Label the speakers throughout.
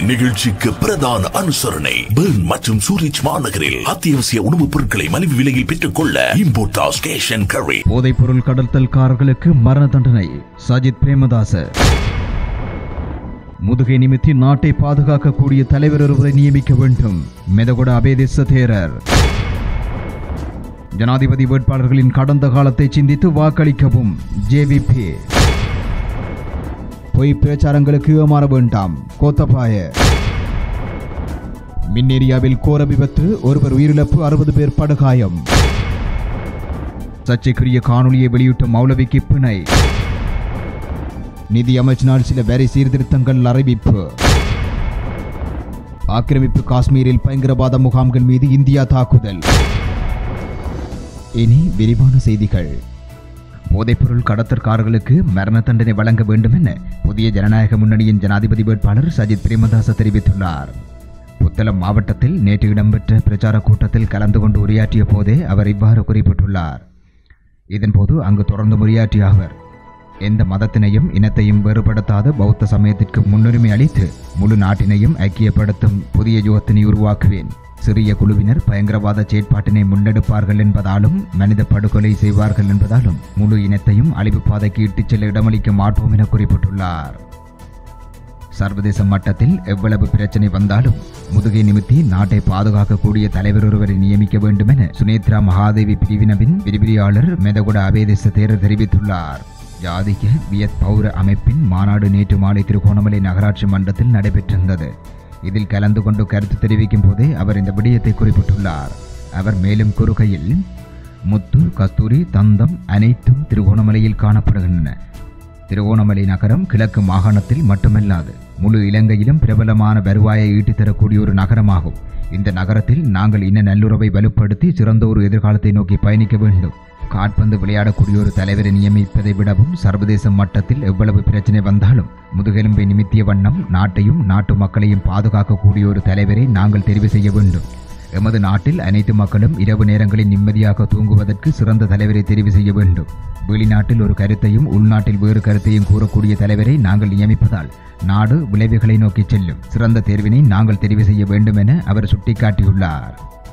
Speaker 1: நிகழ்ச்சிக்கு பிரதான அனுசரணை பெர்ன் மற்றும் சூரிச் மாநகரில் அத்தியாவசிய உணவுப் பொருட்களை மலிவு விலையில் பெற்றுக் கொள்ள இம்போர்டாஸ் கேஷ் அண்ட் கரி
Speaker 2: போதைப்பொருள் கடத்தல்காரர்களுக்கு மரண தண்டனை சஜித் பிரேமதாச முதுகை நிமித்தி நாட்டை பாதுகாக்கக்கூடிய தலைவர் ஒருவரை நியமிக்க வேண்டும் மெதகுட அபேதேச தேரர் ஜனாதிபதி வேட்பாளர்களின் கடந்த காலத்தை சிந்தித்து வாக்களிக்கவும் ஜேவிபி பொய் பிரச்சாரங்களுக்கு ஏமாற வேண்டாம் கோத்தபாய மின்னேரியாவில் கோர விபத்து ஒருவர் உயிரிழப்பு அறுபது பேர் படுகாயம் சர்ச்சைக்குரிய காணொளியை வெளியிட்ட மௌலவிக்கு பிணை நிதி அமைச்சினால் சில வரி சீர்திருத்தங்கள் அறிவிப்பு ஆக்கிரமிப்பு காஷ்மீரில் பயங்கரவாத முகாம்கள் மீது இந்தியா தாக்குதல் இனி விரிவான செய்திகள் போதைப்பொருள் கடத்தற்காரர்களுக்கு மரண தண்டனை வழங்க வேண்டும் என புதிய ஜனநாயக முன்னணியின் ஜனாதிபதி வேட்பாளர் சஜித் பிரேமதாச தெரிவித்துள்ளார் புத்தளம் மாவட்டத்தில் நேற்று இடம்பெற்ற பிரச்சார கூட்டத்தில் கலந்து கொண்டு உரையாற்றிய போதே அவர் இவ்வாறு குறிப்பிட்டுள்ளார் இதன்போது அங்கு தொடர்ந்து உரையாற்றிய அவர் எந்த மதத்தினையும் இனத்தையும் வேறுபடுத்தாத பௌத்த சமயத்திற்கு முன்னுரிமை அளித்து முழு நாட்டினையும் ஐக்கியப்படுத்தும் புதிய யுகத்தினை உருவாக்குவேன் சிறிய குழுவினர் பயங்கரவாத செயற்பாட்டினை முன்னெடுப்பார்கள் என்பதாலும் மனித படுகொலை செய்வார்கள் என்பதாலும் முழு இனத்தையும் அழிவு பாதைக்கு இட்டுச் செல்ல இடமளிக்க மாட்டோம் என குறிப்பிட்டுள்ளார் சர்வதேச மட்டத்தில் எவ்வளவு பிரச்சனை வந்தாலும் முதுகை நிமித்தி நாட்டை பாதுகாக்கக்கூடிய தலைவர் ஒருவரை நியமிக்க வேண்டும் என சுனேத்ரா மகாதேவி பிரிவினவின் விரிவிரியாளர் மெதகுட அபேதேச தேரர் தெரிவித்துள்ளார் ஜாதிக வியத் பௌர அமைப்பின் மாநாடு நேற்று மாலை திருகோணமலை நகராட்சி மன்றத்தில் நடைபெற்றிருந்தது இதில் கலந்து கொண்டு கருத்து தெரிவிக்கும் போதே அவர் இந்த விடயத்தை குறிப்பிட்டுள்ளார் அவர் மேலும் கூறுகையில் முத்து கஸ்தூரி தந்தம் அனைத்தும் திருகோணமலையில் காணப்படுகின்றன திருவோணமலை நகரம் கிழக்கு மாகாணத்தில் மட்டுமல்லாது முழு இலங்கையிலும் பிரபலமான வருவாயை ஈட்டித் தரக்கூடிய ஒரு நகரமாகும் இந்த நகரத்தில் நாங்கள் இன்ன நல்லுறவை வலுப்படுத்தி சிறந்த ஒரு எதிர்காலத்தை நோக்கி பயணிக்க வேண்டும் காட்பந்து விளையாடக்கூடிய ஒரு தலைவரை நியமிப்பதை விடவும் சர்வதேச மட்டத்தில் எவ்வளவு பிரச்சனை வந்தாலும் முதுகெலும்பை நிமித்திய வண்ணம் நாட்டையும் நாட்டு மக்களையும் பாதுகாக்கக்கூடிய ஒரு தலைவரை நாங்கள் தெரிவு செய்ய வேண்டும் எமது நாட்டில் அனைத்து மக்களும் இரவு நேரங்களில் நிம்மதியாக தூங்குவதற்கு சிறந்த தலைவரை தெரிவு செய்ய வேண்டும் வெளிநாட்டில் ஒரு கருத்தையும் உள்நாட்டில் வேறு கருத்தையும் கூறக்கூடிய தலைவரை நாங்கள் நியமிப்பதால் நாடு விளைவுகளை நோக்கி செல்லும் சிறந்த தேர்வினை நாங்கள் தெரிவு செய்ய வேண்டும் என அவர் சுட்டிக்காட்டியுள்ளார்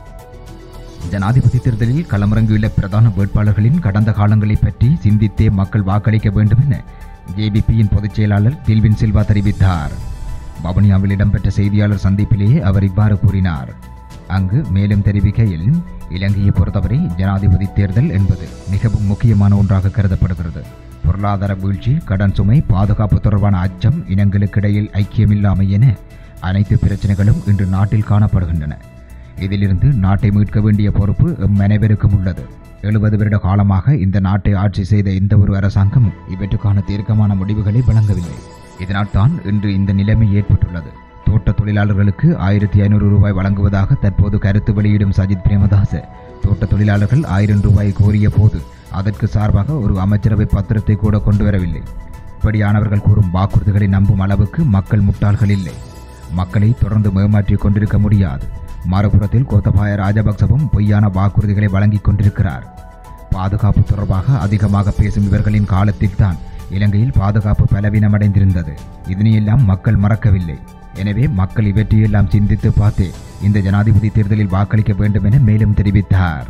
Speaker 2: ஜனாதிபதி தேர்தலில் களமிறங்கியுள்ள பிரதான வேட்பாளர்களின் கடந்த காலங்களை பற்றி சிந்தித்தே மக்கள் வாக்களிக்க வேண்டும் என ஜேபிபியின் பொதுச் செயலாளர் தில்வின் சில்வா தெரிவித்தார் வவுனியாவில் இடம்பெற்ற செய்தியாளர் சந்திப்பிலேயே அவர் இவ்வாறு கூறினார் அங்கு மேலும் தெரிவிக்கையில் இலங்கையை பொறுத்தவரை ஜனாதிபதி தேர்தல் என்பது மிகவும் முக்கியமான ஒன்றாக கருதப்படுகிறது பொருளாதார வீழ்ச்சி கடன் சுமை பாதுகாப்பு தொடர்பான அச்சம் இனங்களுக்கிடையில் ஐக்கியமில்லாமை என அனைத்து பிரச்சனைகளும் இன்று நாட்டில் காணப்படுகின்றன இதிலிருந்து நாட்டை மீட்க வேண்டிய பொறுப்பு எம் அனைவருக்கும் உள்ளது எழுபது வருட காலமாக இந்த நாட்டை ஆட்சி செய்த எந்த ஒரு அரசாங்கமும் இவற்றுக்கான தீர்க்கமான முடிவுகளை வழங்கவில்லை இதனால் தான் இன்று இந்த நிலைமை ஏற்பட்டுள்ளது தோட்ட தொழிலாளர்களுக்கு ஆயிரத்தி ஐநூறு ரூபாய் வழங்குவதாக தற்போது கருத்து வெளியிடும் சஜித் பிரேமதாச தோட்ட தொழிலாளர்கள் ஆயிரம் ரூபாய் கோரிய போது அதற்கு சார்பாக ஒரு அமைச்சரவை பத்திரத்தை கூட கொண்டு வரவில்லை இப்படியானவர்கள் கூறும் வாக்குறுதிகளை நம்பும் அளவுக்கு மக்கள் முட்டாள்கள் இல்லை மக்களை தொடர்ந்து மேமாற்றிக் கொண்டிருக்க முடியாது மறுபுறத்தில் கோத்தபாய ராஜபக்சவும் பொய்யான வாக்குறுதிகளை வழங்கிக் கொண்டிருக்கிறார் பாதுகாப்பு தொடர்பாக அதிகமாக பேசும் இவர்களின் காலத்தில்தான் இலங்கையில் பாதுகாப்பு பலவீனமடைந்திருந்தது இதனையெல்லாம் மக்கள் மறக்கவில்லை எனவே மக்கள் இவற்றையெல்லாம் சிந்தித்து பார்த்தே இந்த ஜனாதிபதி தேர்தலில் வாக்களிக்க வேண்டும் என மேலும் தெரிவித்தார்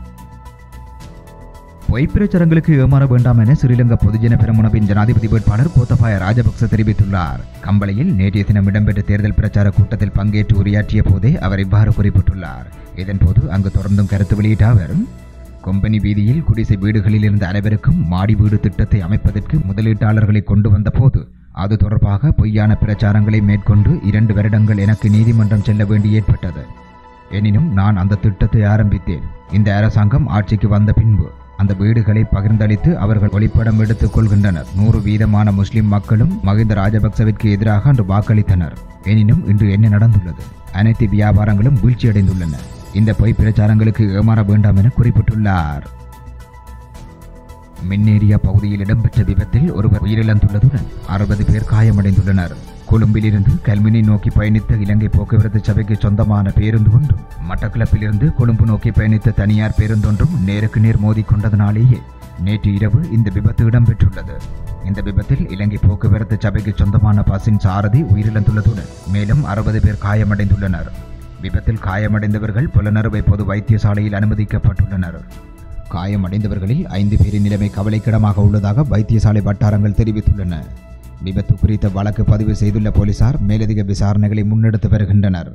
Speaker 2: பொய் பிரச்சாரங்களுக்கு ஏமாற வேண்டாம் என ஸ்ரீலங்கா பொதுஜன பெரமுனவின் ஜனாதிபதி வேட்பாளர் கோத்தபாய ராஜபக்ச தெரிவித்துள்ளார் கம்பளையில் நேற்றைய தினம் இடம்பெற்ற தேர்தல் பிரச்சார கூட்டத்தில் பங்கேற்று உரையாற்றிய போதே அவர் இவ்வாறு குறிப்பிட்டுள்ளார் இதன்போது அங்கு தொடர்ந்தும் கருத்து வெளியிட்ட அவர் கொம்பனி வீதியில் குடிசை வீடுகளில் இருந்த அனைவருக்கும் மாடி வீடு திட்டத்தை அமைப்பதற்கு முதலீட்டாளர்களை கொண்டு வந்த போது அது தொடர்பாக பொய்யான பிரச்சாரங்களை மேற்கொண்டு இரண்டு வருடங்கள் எனக்கு நீதிமன்றம் செல்ல வேண்டி ஏற்பட்டது எனினும் நான் அந்த திட்டத்தை ஆரம்பித்தேன் இந்த அரசாங்கம் ஆட்சிக்கு வந்த பின்பு அந்த வீடுகளை பகிர்ந்தளித்து அவர்கள் ஒளிப்படம் எடுத்துக் கொள்கின்றனர் நூறு வீதமான முஸ்லிம் மக்களும் மகிந்த ராஜபக்சவிற்கு எதிராக அன்று வாக்களித்தனர் எனினும் இன்று என்ன நடந்துள்ளது அனைத்து வியாபாரங்களும் வீழ்ச்சியடைந்துள்ளன இந்த பொய் பிரச்சாரங்களுக்கு ஏமாற வேண்டாம் என குறிப்பிட்டுள்ளார் மின்னேரியா பகுதியில் இடம்பெற்ற விபத்தில் ஒருவர் உயிரிழந்துள்ளதுடன் அறுபது பேர் காயமடைந்துள்ளனர் கொழும்பிலிருந்து கல்மினை நோக்கி பயணித்த இலங்கை போக்குவரத்து சபைக்கு சொந்தமான பேருந்து ஒன்றும் மட்டக்களப்பிலிருந்து கொழும்பு நோக்கி பயணித்த தனியார் பேருந்தொன்றும் நேருக்கு நேர் மோதிக்கொண்டதனாலேயே நேற்று இரவு இந்த விபத்து இடம்பெற்றுள்ளது இந்த விபத்தில் இலங்கை போக்குவரத்து சபைக்கு சொந்தமான பஸ்ஸின் சாரதி உயிரிழந்துள்ளதுடன் மேலும் அறுபது பேர் காயமடைந்துள்ளனர் விபத்தில் காயமடைந்தவர்கள் புலனறுவை பொது வைத்தியசாலையில் அனுமதிக்கப்பட்டுள்ளனர் காயமடைந்தவர்களில் ஐந்து பேரின் நிலைமை கவலைக்கிடமாக உள்ளதாக வைத்தியசாலை வட்டாரங்கள் தெரிவித்துள்ளன விபத்து குறித்த வழக்கு பதிவு செய்துள்ள போலீசார் மேலதிக விசாரணைகளை முன்னெடுத்து வருகின்றனர்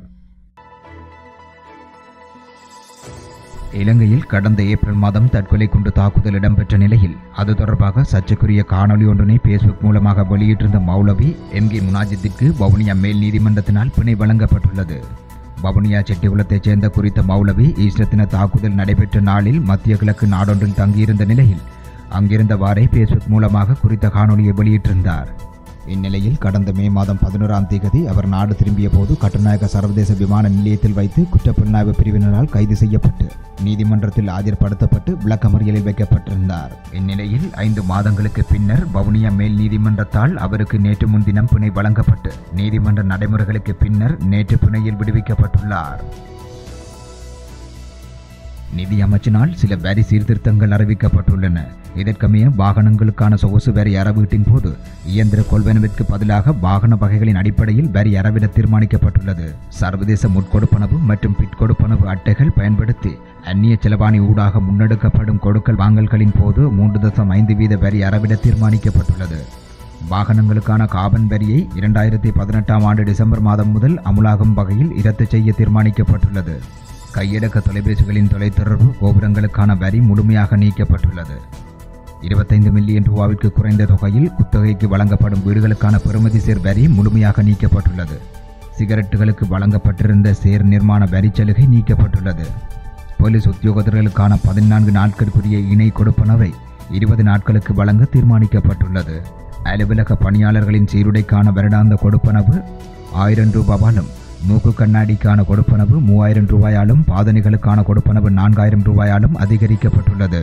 Speaker 2: இலங்கையில் கடந்த ஏப்ரல் மாதம் தற்கொலை குண்டு தாக்குதல் இடம்பெற்ற நிலையில் அது தொடர்பாக சர்ச்சைக்குரிய காணொலி ஒன்றினை பேஸ்புக் மூலமாக வெளியிட்டிருந்த மௌலவி எம் கே முனாஜித்திற்கு வவுனியா மேல் நீதிமன்றத்தினால் பிணை வழங்கப்பட்டுள்ளது வவுனியா செட்டிகுளத்தைச் சேர்ந்த குறித்த மௌலவி ஈஸ்டர் தின தாக்குதல் நடைபெற்ற நாளில் மத்திய கிழக்கு நாடொன்றில் தங்கியிருந்த நிலையில் அங்கிருந்தவாறே பேஸ்புக் மூலமாக குறித்த காணொலியை வெளியிட்டிருந்தார் இந்நிலையில் கடந்த மே மாதம் பதினோராம் தேதி அவர் நாடு திரும்பிய போது கட்டுநாயக்க சர்வதேச விமான நிலையத்தில் வைத்து குற்றப்புலனாய்வு பிரிவினரால் கைது செய்யப்பட்டு நீதிமன்றத்தில் ஆஜர்படுத்தப்பட்டு விளக்கமறியலில் வைக்கப்பட்டிருந்தார் இந்நிலையில் ஐந்து மாதங்களுக்கு பின்னர் வவுனியா மேல் நீதிமன்றத்தால் அவருக்கு நேற்று முன்தினம் பிணை வழங்கப்பட்டு நீதிமன்ற நடைமுறைகளுக்கு பின்னர் நேற்று பிணையில் விடுவிக்கப்பட்டுள்ளார் நிதி அமைச்சினால் சில வரி சீர்திருத்தங்கள் அறிவிக்கப்பட்டுள்ளன இதற்கமைய வாகனங்களுக்கான சொகுசு வரி அறவீட்டின் போது இயந்திர கொள்வனவிற்கு பதிலாக வாகன வகைகளின் அடிப்படையில் வரி அறவிட தீர்மானிக்கப்பட்டுள்ளது சர்வதேச முட்கொடுப்பனவு மற்றும் பிற்கொடுப்பனவு அட்டைகள் பயன்படுத்தி அந்நிய செலவாணி ஊடாக முன்னெடுக்கப்படும் கொடுக்கல் வாங்கல்களின் போது மூன்று தசம் ஐந்து வீத வரி அறவிட தீர்மானிக்கப்பட்டுள்ளது வாகனங்களுக்கான காபன் வரியை இரண்டாயிரத்தி பதினெட்டாம் ஆண்டு டிசம்பர் மாதம் முதல் அமுலாகும் வகையில் இரத்து செய்ய தீர்மானிக்கப்பட்டுள்ளது கையடக்க தொலைபேசிகளின் தொலைத்தொடர்பு கோபுரங்களுக்கான வரி முழுமையாக நீக்கப்பட்டுள்ளது இருபத்தைந்து மில்லியன் ரூபாவிற்கு குறைந்த தொகையில் குத்தகைக்கு வழங்கப்படும் வீடுகளுக்கான பெறுமதி சேர் வரி முழுமையாக நீக்கப்பட்டுள்ளது சிகரெட்டுகளுக்கு வழங்கப்பட்டிருந்த சேர் நிர்மாண வரி சலுகை நீக்கப்பட்டுள்ளது போலீஸ் உத்தியோகத்தர்களுக்கான பதினான்கு நாட்களுக்குரிய இணை கொடுப்பனவை இருபது நாட்களுக்கு வழங்க தீர்மானிக்கப்பட்டுள்ளது அலுவலக பணியாளர்களின் சீருடைக்கான வருடாந்த கொடுப்பனவு ஆயிரம் ரூபாவாலும் மூக்கு கண்ணாடிக்கான கொடுப்பனவு மூவாயிரம் ரூபாயாலும் பாதணிகளுக்கான கொடுப்பனவு நான்காயிரம் ரூபாயாலும் அதிகரிக்கப்பட்டுள்ளது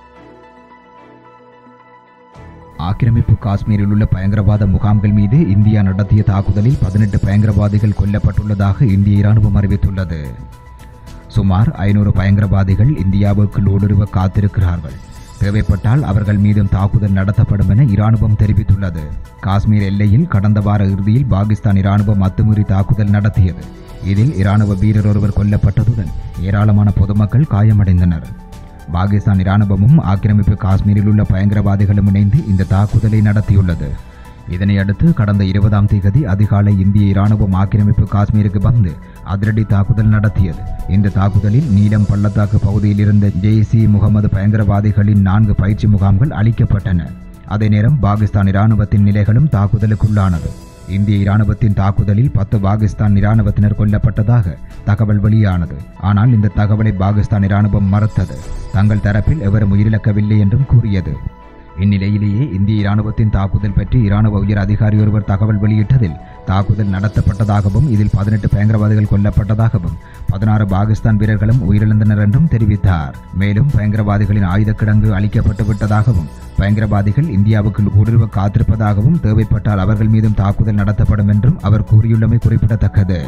Speaker 2: ஆக்கிரமிப்பு காஷ்மீரில் உள்ள பயங்கரவாத முகாம்கள் மீது இந்தியா நடத்திய தாக்குதலில் பதினெட்டு பயங்கரவாதிகள் கொல்லப்பட்டுள்ளதாக இந்திய இராணுவம் அறிவித்துள்ளது சுமார் ஐநூறு பயங்கரவாதிகள் இந்தியாவுக்குள் ஊடுருவ காத்திருக்கிறார்கள் தேவைப்பட்டால் அவர்கள் மீதும் தாக்குதல் நடத்தப்படும் என இராணுவம் தெரிவித்துள்ளது காஷ்மீர் எல்லையில் கடந்த வார இறுதியில் பாகிஸ்தான் இராணுவம் அத்துமீறி தாக்குதல் நடத்தியது இதில் இராணுவ வீரர் ஒருவர் கொல்லப்பட்டதுடன் ஏராளமான பொதுமக்கள் காயமடைந்தனர் பாகிஸ்தான் இராணுவமும் ஆக்கிரமிப்பு காஷ்மீரில் உள்ள பயங்கரவாதிகளும் இணைந்து இந்த தாக்குதலை நடத்தியுள்ளது இதனையடுத்து கடந்த இருபதாம் தேதி அதிகாலை இந்திய இராணுவம் ஆக்கிரமிப்பு காஷ்மீருக்கு வந்து அதிரடி தாக்குதல் நடத்தியது இந்த தாக்குதலில் நீலம் பள்ளத்தாக்கு பகுதியில் இருந்த ஜெய்சி முகமது பயங்கரவாதிகளின் நான்கு பயிற்சி முகாம்கள் அளிக்கப்பட்டன அதே நேரம் பாகிஸ்தான் இராணுவத்தின் நிலைகளும் தாக்குதலுக்குள்ளானது இந்திய இராணுவத்தின் தாக்குதலில் பத்து பாகிஸ்தான் இராணுவத்தினர் கொல்லப்பட்டதாக தகவல் வெளியானது ஆனால் இந்த தகவலை பாகிஸ்தான் இராணுவம் மறுத்தது தங்கள் தரப்பில் எவரும் உயிரிழக்கவில்லை என்றும் கூறியது இந்நிலையிலேயே இந்திய இராணுவத்தின் தாக்குதல் பற்றி இராணுவ உயர் அதிகாரி ஒருவர் தகவல் வெளியிட்டதில் தாக்குதல் நடத்தப்பட்டதாகவும் இதில் பதினெட்டு பயங்கரவாதிகள் கொல்லப்பட்டதாகவும் பதினாறு பாகிஸ்தான் வீரர்களும் உயிரிழந்தனர் என்றும் தெரிவித்தார் மேலும் பயங்கரவாதிகளின் ஆயுதக் கிடங்கு அளிக்கப்பட்டு விட்டதாகவும் பயங்கரவாதிகள் இந்தியாவுக்குள் ஊடுருவ காத்திருப்பதாகவும் தேவைப்பட்டால் அவர்கள் மீதும் தாக்குதல் நடத்தப்படும் என்றும் அவர் கூறியுள்ளமை குறிப்பிடத்தக்கது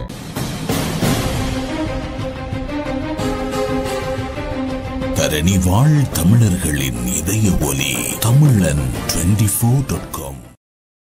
Speaker 1: தரணி வாழ் தமிழர்களின் இதய ஒலி தமிழன் டுவெண்டி ஃபோர் டாட் காம்